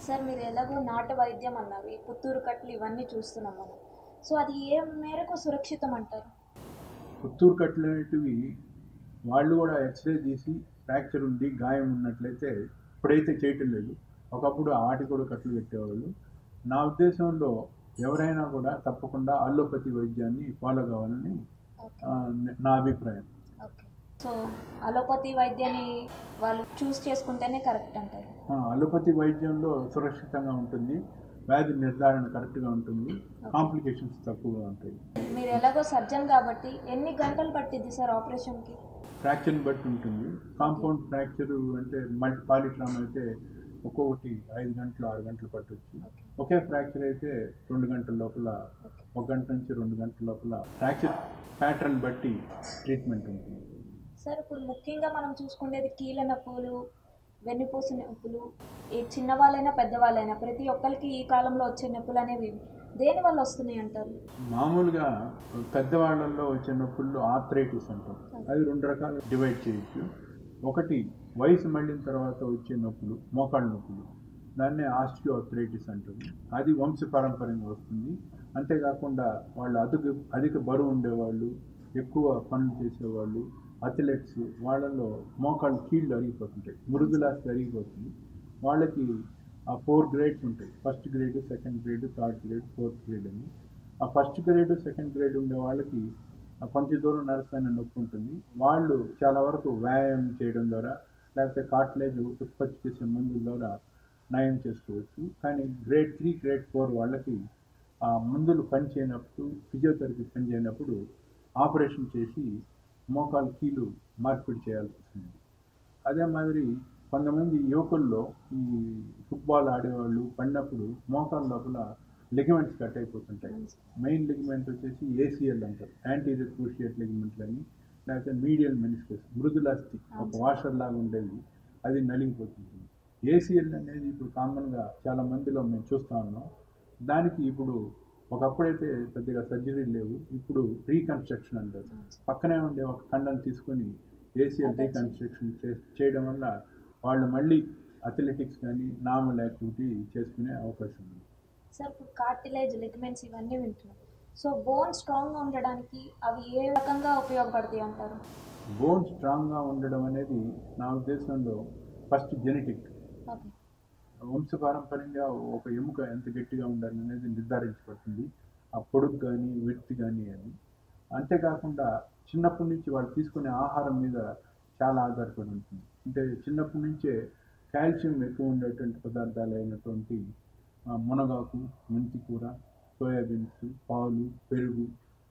Sir మీరు ఎలాగో నాటు వైద్యం అన్నారు ఈ పుత్తూరు కట్లు ఇవన్నీ చూస్తున్నాం మనం సో అది ఏ మేరకు సురక్షితం అంటారు పుత్తూరు కట్లు అనేటివి వాళ్ళు కూడా ఎక్స్రే తీసి ఫ్రాక్చర్ ఉండి గాయం ఉన్నట్లయితే ఇప్పుడైతే చేయటం లేదు ఒకప్పుడు ఆటి కూడా కట్లు పెట్టేవాళ్ళు నా ఉద్దేశంలో ఎవరైనా కూడా తప్పకుండా అల్లోపతి వైద్యాన్ని ఫాలో కావాలని ఓకే ఆ, నా అభిప్రాయం ఓకే సో అలోపతి వైద్యాన్ని వాళ్ళు చూస్ చేసుకుంటేనే కరెక్ట్ అంటారు ఆ, అలోపతి వైద్యంలో సురక్షితంగా ఉంటుంది వ్యాధి నిర్ధారణ కరెక్ట్గా ఉంటుంది కాంప్లికేషన్స్ తక్కువగా ఉంటాయి మీరు ఎలాగో సర్జన్ కాబట్టి ఎన్ని గంటలు పట్టింది సార్ ఆపరేషన్కి ఫ్రాక్చర్ని బట్టి ఉంటుంది కాంపౌండ్ ఫ్రాక్చర్ అంటే మల్టీ పాలిట్రామ్ అయితే ఒక్కొక్కటి ఐదు గంటలు ఆరు గంటలు పట్టొచ్చు ఓకే ఒకే ఫ్రాక్చర్ అయితే రెండు గంటల లోపల ఓకే ఒక గంట నుంచి రెండు గంటల లోపల ఫ్రాక్చర్ ప్యాటర్న్ బట్టి ట్రీట్మెంట్ ఉంటుంది సార్ ఇప్పుడు ముఖ్యంగా మనం చూసుకునేది కీళ్ళ నొప్పులు వెన్నుపూస నొప్పులు ఈ చిన్నవాళ్ళైనా పెద్దవాళ్ళైనా ప్రతి ఒక్కరికి ఈ కాలంలో వచ్చే నొప్పులు అనేవి దేని వల్ల వస్తున్నాయి అంటారు మామూలుగా పెద్దవాళ్ళల్లో వచ్చే నొప్పుల్లో ఆర్థరైటిస్ అంటాం అది రెండు రకాలు డివైడ్ చేయొచ్చు ఒకటి వయసు మళ్ళిన తర్వాత వచ్చే నొప్పులు మోకాళ్ళ నొప్పులు దాన్నే ఆస్టియో ఆర్థరైటిస్ అంటుంది అది వంశపారంపర్యంగా వస్తుంది అంతేకాకుండా వాళ్ళు అధిక అధిక బరువు ఉండేవాళ్ళు ఎక్కువ పనులు చేసేవాళ్ళు అథ్లెట్స్ వాళ్ళలో మోకాళ్ళు కీళ్ళు అరిగిపోతుంటాయి మృదులాస్తి అరిగిపోతుంది వాళ్ళకి ఆ ఫోర్ గ్రేడ్స్ ఉంటాయి first grade second grade third grade fourth grade అని ఆ ఫస్ట్ గ్రేడ్ సెకండ్ గ్రేడ్ ఉండే వాళ్ళకి ఆ కొంచెం దూరం నడుస్తున్న నొప్పి ఉంటుంది వాళ్ళు చాలా వరకు వ్యాయామం చేయడం ద్వారా లేకపోతే కాట్లేజ్ ఉత్పత్తి చేసే మందుల ద్వారా నయం చేసుకోవచ్చు కానీ గ్రేడ్ త్రీ గ్రేడ్ ఫోర్ వాళ్ళకి ఆ మందులు పనిచేయనప్పుడు ఫిజియోథెరపీ పనిచేయనప్పుడు ఆపరేషన్ చేసి మోకాలు కీలు మార్పిడి చేయాల్సి వస్తుంది అదే మాదిరి కొంతమంది యువకుల్లో ఈ ఫుట్బాల్ ఆడేవాళ్ళు పడినప్పుడు మోకాళ్ళ లోపల లిగమెంట్స్ కట్ అయిపోతుంటాయి మెయిన్ లిగమెంట్ వచ్చేసి ఏసీఎల్ అంటారు యాంటీరియర్ క్రూషియట్ లిగమెంట్లు అని లేకపోతే మీడియల్ మెనిస్కస్ మృదులాస్తి ఒక వాషర్ లాగా ఉండేది అది నలిగిపోతుంటుంది ఏసీఎల్ అనేది ఇప్పుడు కామన్గా చాలా మందిలో మేము చూస్తూ ఉన్నాం దానికి ఇప్పుడు ఒకప్పుడైతే పెద్దగా సర్జరీ లేవు ఇప్పుడు రీకన్స్ట్రక్షన్ అంటారు పక్కనే ఉండే ఒక ఖండం తీసుకొని ఏసీఎల్ రీకన్స్ట్రక్షన్ చేయడం వల్ల వాళ్ళు మళ్ళీ అథ్లెటిక్స్ కానీ నార్మల్ యాక్టివిటీ చేసుకునే అవకాశం ఉంది సార్ ఇప్పుడు కార్టిలేజ్ లిగమెంట్స్ ఇవన్నీ వింటున్నాం సో బోన్ స్ట్రాంగ్గా ఉండడానికి అవి ఏ రకంగా ఉపయోగపడతాయి అంటారు బోన్ స్ట్రాంగ్గా ఉండడం అనేది నా ఉద్దేశంలో ఫస్ట్ జెనెటిక్ ఓకే వంశపారంపర్యంగా ఒక ఎముక ఎంత గట్టిగా ఉండాలి అనేది నిర్ధారించబడుతుంది ఆ పొడుగు కానీ విడ్త్ కానీ అని అంతేకాకుండా చిన్నప్పటి నుంచి వాళ్ళు తీసుకునే ఆహారం మీద చాలా ఆధారపడి ఉంటుంది అంటే చిన్నప్పటి నుంచే కాల్షియం ఎక్కువ ఉండేటువంటి పదార్థాలు అయినటువంటి ఆ, మునగాకు మెంతి కూర సోయాబీన్స్ పాలు పెరుగు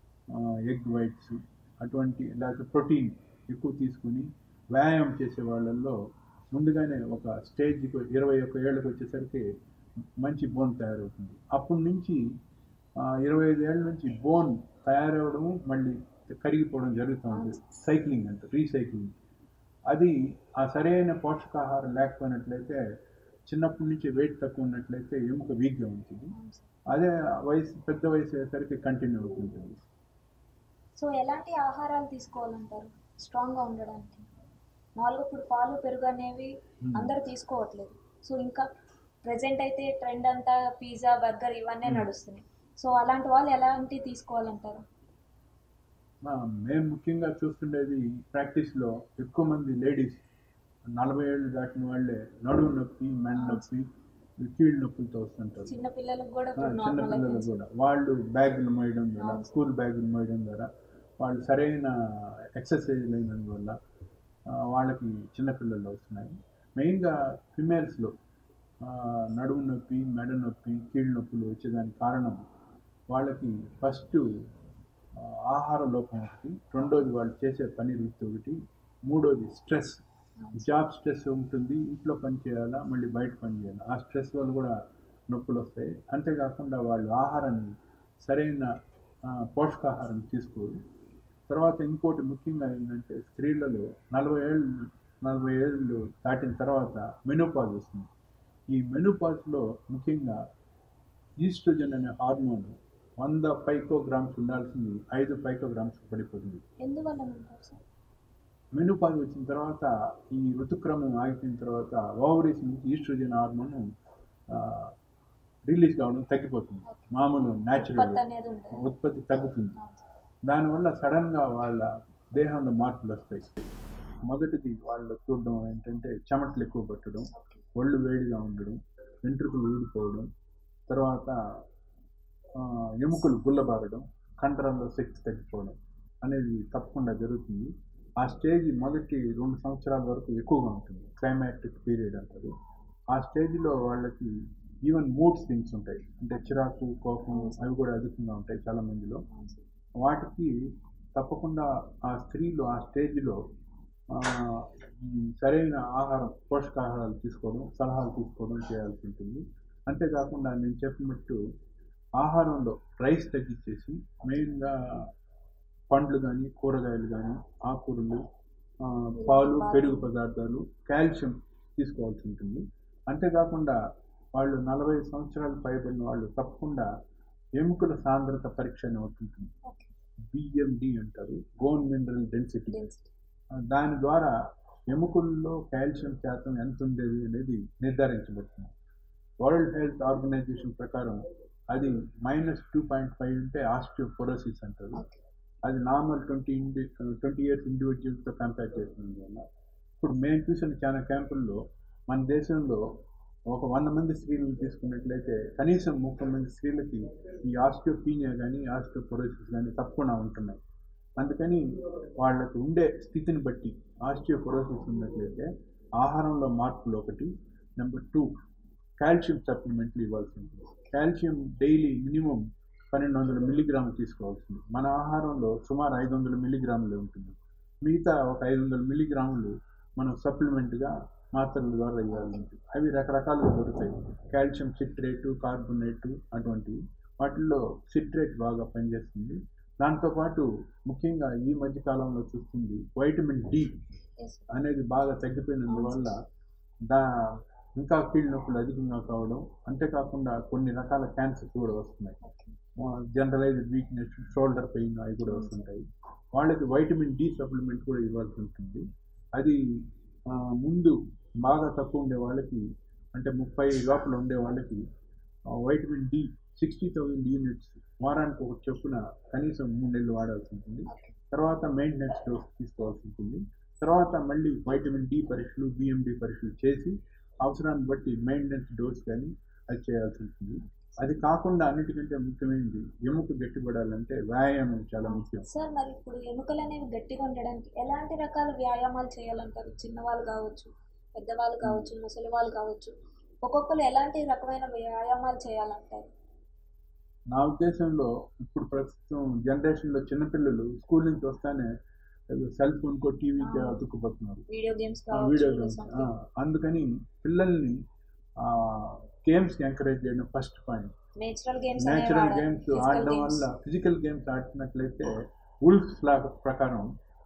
ఎగ్ వైట్స్ అటువంటి లేకపోతే ప్రోటీన్ ఎక్కువ తీసుకుని వ్యాయామం చేసే వాళ్ళల్లో ముందుగానే ఒక స్టేజ్కి ఇరవై ఒక్క ఏళ్ళకి వచ్చేసరికి మంచి బోన్ తయారవుతుంది అప్పటి నుంచి ఆ, ఇరవై ఐదు ఏళ్ళ నుంచి బోన్ తయారవడము మళ్ళీ కరిగిపోవడం జరుగుతూ ఉంటుంది సైక్లింగ్ అంటే రీసైక్లింగ్ అది ఆ సరైన పోషకాహారం లేకపోయినట్లయితే చిన్నప్పటి నుంచి వెయిట్ తక్కువ ఉన్నట్లయితే ఎముక వీక్గా ఉంటుంది అదే వయసు పెద్ద వయసు అయ్యేసరికి కంటిన్యూ అవుతుంటుంది సో ఎలాంటి ఆహారాలు తీసుకోవాలంటారు స్ట్రాంగ్గా ఉండడానికి మామూలుగా ఇప్పుడు పాలు పెరుగు అనేవి Hmm. అందరూ తీసుకోవట్లేదు సో ఇంకా ప్రజెంట్ అయితే ట్రెండ్ అంతా పిజ్జా బర్గర్ ఇవన్నీ Hmm. నడుస్తున్నాయి సో అలాంటి వాళ్ళు ఎలాంటి తీసుకోవాలంటారు ఆ, మేము ముఖ్యంగా చూస్తుండేది ప్రాక్టీస్లో ఎక్కువ మంది లేడీస్ నలభై ఏళ్ళు దాటిన వాళ్ళే నడుము నొప్పి మెడ నొప్పి కీళ్ళ నొప్పులతో వస్తుంటారు చిన్న పిల్లలకు కూడా ఆ, ఇప్పుడు చిన్న నార్మల్ పిల్లలు అయిపోయింది కూడా వాళ్ళు బ్యాగులు మోయడం ద్వారా అవును. స్కూల్ బ్యాగులు మోయడం ద్వారా వాళ్ళు సరైన ఎక్సర్సైజ్ లేనందువల్ల ఆ, వాళ్ళకి చిన్నపిల్లలు వస్తున్నాయి మెయిన్గా ఫిమేల్స్లో నడుము నొప్పి మెడ నొప్పి కీళ్ళ నొప్పులు వచ్చేదానికి కారణం వాళ్ళకి ఫస్ట్ ఆహార లోపం ఒకటి రెండోది వాళ్ళు చేసే పని వృత్తి ఒకటి మూడోది స్ట్రెస్ జాబ్ స్ట్రెస్ ఉంటుంది ఇంట్లో పని చేయాలా మళ్ళీ బయట పని చేయాలి ఆ స్ట్రెస్ వల్ల కూడా నొప్పులు వస్తాయి అంతేకాకుండా వాళ్ళు ఆహారాన్ని సరైన ఆ, పోషకాహారం తీసుకోరు తర్వాత ఇంకోటి ముఖ్యంగా ఏంటంటే స్త్రీలలో నలభై ఏళ్ళు నలభై ఏళ్ళు దాటిన తర్వాత మెనోపాజ్ వస్తుంది ఈ మెనోపాజ్లో ముఖ్యంగా ఈస్ట్రోజన్ అనే హార్మోన్ వంద పైకోగ్రామ్స్ ఉండాల్సింది ఐదు పైకోగ్రామ్స్ పడిపోతుంది ఎందువల్ల అంటారు సార్ మెనుపాజ్ వచ్చిన తర్వాత ఈ ఋతుక్రమం ఆగిపోయిన తర్వాత ఓవరీస్ నుంచి ఈస్ట్రోజన్ హార్మోన్ రిలీజ్ కావడం తగ్గిపోతుంది మామూలు న్యాచురల్ ఉత్పత్తి అనేది ఉంటుంది ఉత్పత్తి తగ్గుతుంది అవును. దానివల్ల సడన్గా వాళ్ళ దేహంలో మార్పులు వస్తాయి మొదటిది వాళ్ళు చూడడం ఏంటంటే చెమటలు ఎక్కువ పట్టడం ఓకే. ఒళ్ళు వేడిగా ఉండడం వెంట్రుకలు ఊడిపోవడం తర్వాత ఆ, ఎముకలు గుల్లబారడం కండరంలో శక్తి తగ్గిపోవడం అనేది తప్పకుండా జరుగుతుంది ఆ స్టేజ్ మొదటి రెండు సంవత్సరాల వరకు ఎక్కువగా ఉంటుంది క్లైమాటిక్ పీరియడ్ అంటారు ఆ స్టేజ్లో వాళ్ళకి ఈవెన్ మూడ్ స్వింగ్స్ ఉంటాయి అంటే చిరాకు కోపం అవి కూడా అధికంగా ఉంటాయి చాలా మందిలో వాటికి తప్పకుండా ఆ స్త్రీలు ఆ స్టేజ్లో ఆ, ఈ సరైన ఆహారం పోషకాహారాలు తీసుకోవడం సలహాలు తీసుకోవడం చేయాల్సి ఉంటుంది అంతేకాకుండా నేను చెప్పినట్టు ఆహారంలో రైస్ తగ్గించేసి మెయిన్గా పండ్లు కానీ కూరగాయలు కానీ ఆకుకూరలు ఆ, పాలు పెరుగు పదార్థాలు కాల్షియం తీసుకోవాల్సి ఉంటుంది అంతేకాకుండా వాళ్ళు నలభై సంవత్సరాలు పైబడిన వాళ్ళు తప్పకుండా ఎముకల సాంద్రత పరీక్ష అని ఒకటి ఉంటుంది ఓకే. బిఎండి అంటారు బోన్ మినరల్ డెన్సిటీ Density. దాని ద్వారా ఎముకల్లో కాల్షియం శాతం ఎంత ఉండేది అనేది నిర్ధారించబడుతుంది వరల్డ్ హెల్త్ ఆర్గనైజేషన్ ప్రకారం అది మైనస్ టూ పాయింట్ ఫైవ్ ఉంటే ఆస్టియోపొరోసిస్ అంటారు ఓకే. అది నార్మల్ ట్వంటీ ఇండి ట్వంటీ ఇయర్స్ ఇండివిజువల్స్తో కంపేర్ చేస్తుంది వల్ల ఇప్పుడు మేము చూసిన చాలా క్యాంపుల్లో మన దేశంలో ఒక వంద మంది స్త్రీలను తీసుకున్నట్లయితే కనీసం ముప్పై మంది స్త్రీలకి ఈ ఆస్టియోపీనియా కానీ ఆస్టియోపొరోసిస్ కానీ తప్పకుండా ఉంటున్నాయి అందుకని వాళ్ళకు ఉండే స్థితిని బట్టి ఆస్టియోపొరోసిస్ ఉన్నట్లయితే ఆహారంలో మార్పులు ఒకటి నెంబర్ టూ కాల్షియం సప్లిమెంట్లు ఇవ్వాల్సి ఉంటుంది కాల్షియం డైలీ మినిమం పన్నెండు వందల మిల్లీగ్రాములు తీసుకోవాల్సింది మన ఆహారంలో సుమారు ఐదు వందల మిల్లీగ్రాములు ఉంటుంది మిగతా ఒక ఐదు వందల మిల్లీగ్రాములు మనం సప్లిమెంట్గా మాత్రల ద్వారా ఇవ్వాలి ఉంటుంది అవి రకరకాలుగా దొరుకుతాయి కాల్షియం సిట్రేటు కార్బోనేటు అటువంటివి వాటిల్లో సిట్రేట్ బాగా పనిచేస్తుంది దాంతోపాటు ముఖ్యంగా ఈ మధ్య కాలంలో చూస్తుంది వైటమిన్ డి Yes. అనేది బాగా తగ్గిపోయినందువల్ల దా ఇంకా కీళ్ళ నొప్పులు అధికంగా కావడం అంతేకాకుండా కొన్ని రకాల క్యాన్సర్స్ కూడా వస్తున్నాయి okay. Generalised weakness shoulder pain అవి కూడా వస్తుంటాయి వాళ్ళకి వైటమిన్ డి సప్లిమెంట్ కూడా ఇవ్వాల్సి ఉంటుంది అది ఆ, ముందు బాగా తక్కువ ఉండే వాళ్ళకి అంటే ముప్పై లోపల ఉండే వాళ్ళకి ఆ, vitamin D sixty thousand units వారానికి ఒక చొప్పున కనీసం మూడు నెలలు వాడాల్సి ఉంటుంది ఓకే. తర్వాత మెయింటెనెన్స్ డోస్ తీసుకోవాల్సి ఉంటుంది తర్వాత మళ్ళీ వైటమిన్ డి పరీక్షలు బిఎండి పరీక్షలు చేసి అవసరాన్ని బట్టి మెయింటెనెన్స్ డోస్ కానీ అది చేయాల్సి ఉంటుంది అది కాకుండా అన్నిటికంటే ముఖ్యమైనది ఎముక గట్టిపడాలంటే వ్యాయామం చాలా ముఖ్యం సార్ మరి ఇప్పుడు ఎముకలు అనేవి గట్టిగా ఉండడానికి ఎలాంటి రకాల వ్యాయామాలు చేయాలంటారు చిన్నవాళ్ళు కావచ్చు పెద్దవాళ్ళు కావచ్చు ముసలి వాళ్ళు కావచ్చు ఒక్కొక్కరు ఎలాంటి రకమైన వ్యాయామాలు చేయాలంటారు నా ఉద్దేశంలో ఇప్పుడు ప్రస్తుతం జనరేషన్లో చిన్నపిల్లలు స్కూల్ నుంచి వస్తానే సెల్ ఫోన్కో టీవీకి ఆ. అతుక్కుపోతున్నారు వీడియో గేమ్స్ ఆ, వీడియో కావచ్చు గేమ్స్ something. అందుకని పిల్లల్ని గేమ్స్కి ఎంకరేజ్ చేయడం first point natural games natural games ఆడడం వల్ల ఫిజికల్ గేమ్స్ ఆడుతున్నట్లయితే ఉల్ఫ్ ఫ్లాగ్ ప్రకారం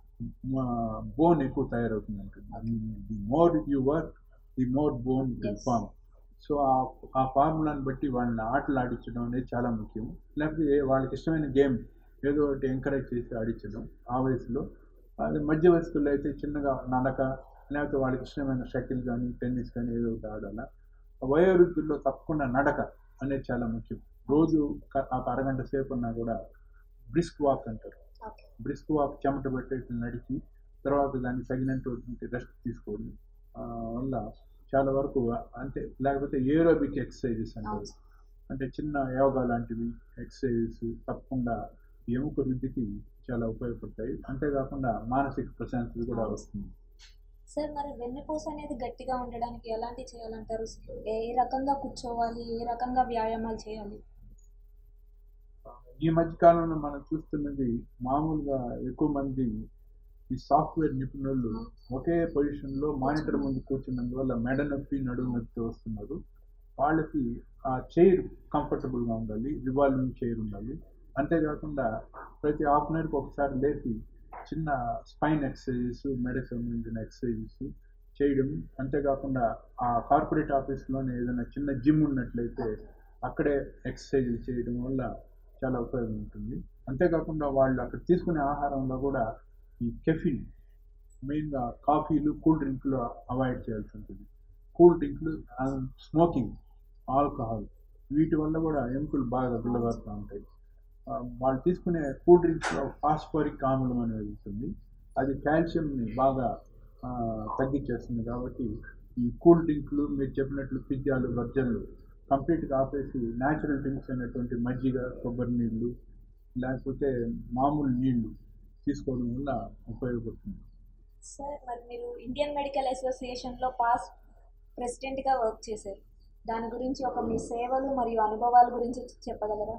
బోన్ ఎక్కువ తయారవుతుంది అంటుంది the more you work the more bone will Yes. Form so ఆ ఫార్ములాని బట్టి వాళ్ళని ఆటలు ఆడించడం అనేది చాలా ముఖ్యం లేకపోతే ఏ- వాళ్ళకి ఇష్టమైన గేమ్ ఏదో ఒకటి ఎంకరేజ్ చేసి ఆడించడం ఆ వయసులో అదే మధ్య వయస్కుల్లో అయితే చిన్నగా నడక లేకపోతే వాళ్ళకి ఇష్టమైన షటిల్ కానీ టెన్నిస్ కానీ ఏదో ఒకటి ఆడాల వయోవృద్ధుల్లో తప్పకుండా నడక అనేది చాలా ముఖ్యం రోజు ఒక ఒక అరగంట సేపు ఉన్నా కూడా బ్రిస్క్ వాక్ అంటారు ఓకే బ్రిస్క్ వాక్ చెమట పెట్టేసి నడిచి తర్వాత దానికి తగినట్టు రెస్ట్ తీసుకోవడం ఆ, వల్ల చాలా వరకు అంటే లేకపోతే ఏరోబిక్ ఎక్సర్సైజెస్ అంటారు అవును. అంటే చిన్న యోగా లాంటివి ఎక్సర్సైజెస్ తప్పకుండా ఎముక వృద్ధికి చాలా ఉపయోగపడతాయి అంతేకాకుండా మానసిక ప్రశాంతత కూడా వస్తుంది సార్ మరి వెన్నుపూస అనేది గట్టిగా ఉండడానికి ఎలాంటి చేయాలంటారు ఏ రకంగా కూర్చోవాలి ఏ రకంగా వ్యాయామాలు చేయాలి ఈ మధ్య కాలంలో మనం చూస్తున్నది మామూలుగా ఎక్కువ మంది ఈ సాఫ్ట్వేర్ నిపుణులు ఒకే పొజిషన్లో మానిటర్ ముందు కూర్చున్నందువల్ల మెడ నొప్పి నడుము నొప్పి వస్తున్నారు వాళ్ళకి ఆ చైర్ కంఫర్టబుల్గా ఉండాలి రివాల్వింగ్ చైర్ ఉండాలి అంతేకాకుండా ప్రతి హాఫ్ అన్ అవర్కి ఒకసారి లేచి చిన్న స్పైన్ ఎక్సర్సైజెస్ మెడకు సంబంధించిన ఎక్సర్సైజెస్ చేయడం అంతేకాకుండా ఆ కార్పొరేట్ ఆఫీస్లోనే ఏదైనా చిన్న జిమ్ ఉన్నట్లయితే అక్కడే ఎక్సర్సైజ్ చేయడం వల్ల చాలా ఉపయోగం ఉంటుంది అంతేకాకుండా వాళ్ళు అక్కడ తీసుకునే ఆహారంలో కూడా ఈ కెఫిన్ మెయిన్గా కాఫీలు కూల్ డ్రింక్లు అవాయిడ్ చేయాల్సి ఉంటుంది కూల్ డ్రింక్లు స్మోకింగ్ ఆల్కహాల్ వీటి వల్ల కూడా ఎముకలు బాగా గుల్లగడుతూ ఉంటాయి ఆ, వాళ్ళు తీసుకునే కూల్ డ్రింక్స్లో ఫాస్ఫరిక్ ఆమ్లం అనేది ఉంటుంది అది కాల్షియంని బాగా ఆ, తగ్గించేస్తుంది కాబట్టి ఈ కూల్ డ్రింక్లు మీరు చెప్పినట్లు పిజ్జాలు బర్జర్లు కంప్లీట్గా ఆపేసి న్యాచురల్ డ్రింక్స్ అనేటువంటి మజ్జిగ కొబ్బరి నీళ్ళు లేకపోతే మామూలు నీళ్లు తీసుకోవడం వల్ల ఉపయోగపడుతుంది సార్ మరి మీరు ఇండియన్ మెడికల్ అసోసియేషన్లో పాస్ట్ ప్రెసిడెంట్గా వర్క్ చేశారు దాని గురించి ఒక మీ సేవలు మరియు అనుభవాల గురించి చెప్పగలరా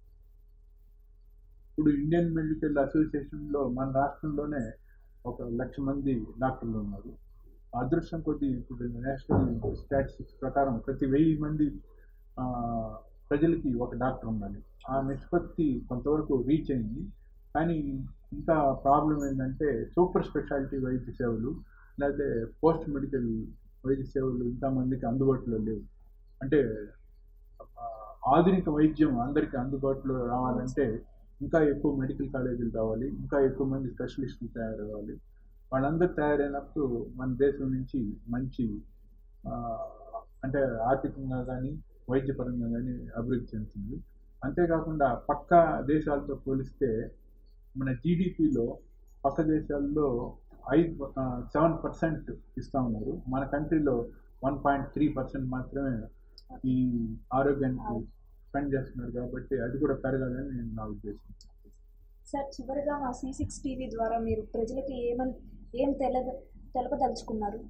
ఇప్పుడు ఇండియన్ మెడికల్ అసోసియేషన్లో మన రాష్ట్రంలోనే ఒక లక్ష మంది డాక్టర్లు ఉన్నారు అదృష్టం కొద్దీ ఇప్పుడు నేషనల్ స్టాటిస్టిక్స్ ప్రకారం ప్రతి వెయ్యి మంది ఆ, ప్రజలకి ఒక డాక్టర్ ఉండాలి ఆ నిష్పత్తి కొంతవరకు రీచ్ అయింది కానీ ఇంకా ప్రాబ్లం ఏంటంటే సూపర్ స్పెషాలిటీ వైద్య సేవలు లేకపోతే పోస్ట్ మెడికల్ వైద్య సేవలు ఇంకా మందికి అందుబాటులో లేవు అంటే ఆ, ఆధునిక వైద్యం అందరికీ అందుబాటులో రావాలంటే ఇంకా ఎక్కువ మెడికల్ కాలేజీలు రావాలి ఇంకా ఎక్కువ మంది స్పెషలిస్టులు తయారవ్వాలి వాళ్ళందరూ తయారైనప్పుడు మన దేశం నుంచి మంచి ఆ, అంటే ఆర్థికంగా కానీ వైద్యపరంగా కానీ అభివృద్ధి చెందుతుంది అంతేకాకుండా పక్క దేశాలతో పోలిస్తే మన జీడిపిలో పక్క దేశాల్లో ఐదు సెవెన్ పర్సెంట్ ఇస్తూ ఉన్నారు మన కంట్రీలో వన్ పాయింట్ త్రీ పర్సెంట్ మాత్రమే ఈ ఆరోగ్యానికి స్పెండ్ చేస్తున్నారు కాబట్టి అది కూడా పెరగాలని నేను నా ఉద్దేశం సార్ చివరిగా మా సి సిక్స్ టీవీ ద్వారా మీరు ప్రజలకి ఏమని ఏం తెల తెలపదలుచుకున్నారు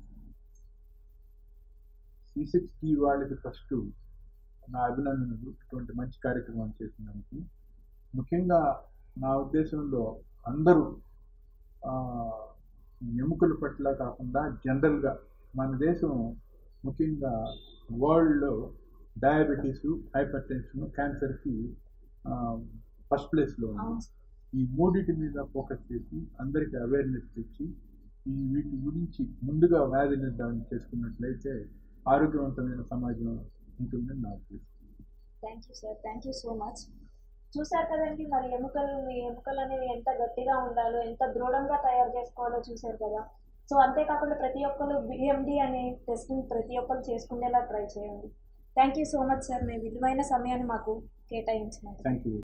సి సిక్స్ టీ వాళ్ళకి ఫస్ట్ నా అభినందనలు ఇటువంటి మంచి కార్యక్రమం చేసినందుకు ముఖ్యంగా నా ఉద్దేశంలో అందరూ ఆ, ఎముకల పట్ల కాకుండా జనరల్గా మన దేశం ముఖ్యంగా వరల్డ్లో డయాబెటీస్ హైపర్ టెన్షన్ క్యాన్సర్కి ఫస్ట్ ప్లేస్లో ఉంది అవును ఈ మూడింటి మీద ఫోకస్ చేసి అందరికీ అవేర్నెస్ తెచ్చి ఈ వీటి గురించి ముందుగా వ్యాధి నిర్ధారణ చేసుకున్నట్లయితే ఆరోగ్యవంతమైన సమాజం ఉంటుందని నా ఉద్దేశం thank you sir thank you so much చూసారు కదండి మరి ఎముకలు మీ ఎముకలు అనేవి ఎంత గట్టిగా ఉండాలో ఎంత దృఢంగా తయారు చేసుకోవాలో చూసారు కదా సో అంతేకాకుండా ప్రతి ఒక్కరు బిఎండి అనే టెస్ట్ని ప్రతి ఒక్కరు చేసుకునేలా ట్రై చేయండి thank you so much sir మీ విలువైన సమయాన్ని మాకు కేటాయించినందుకు థ్యాంక్ యూ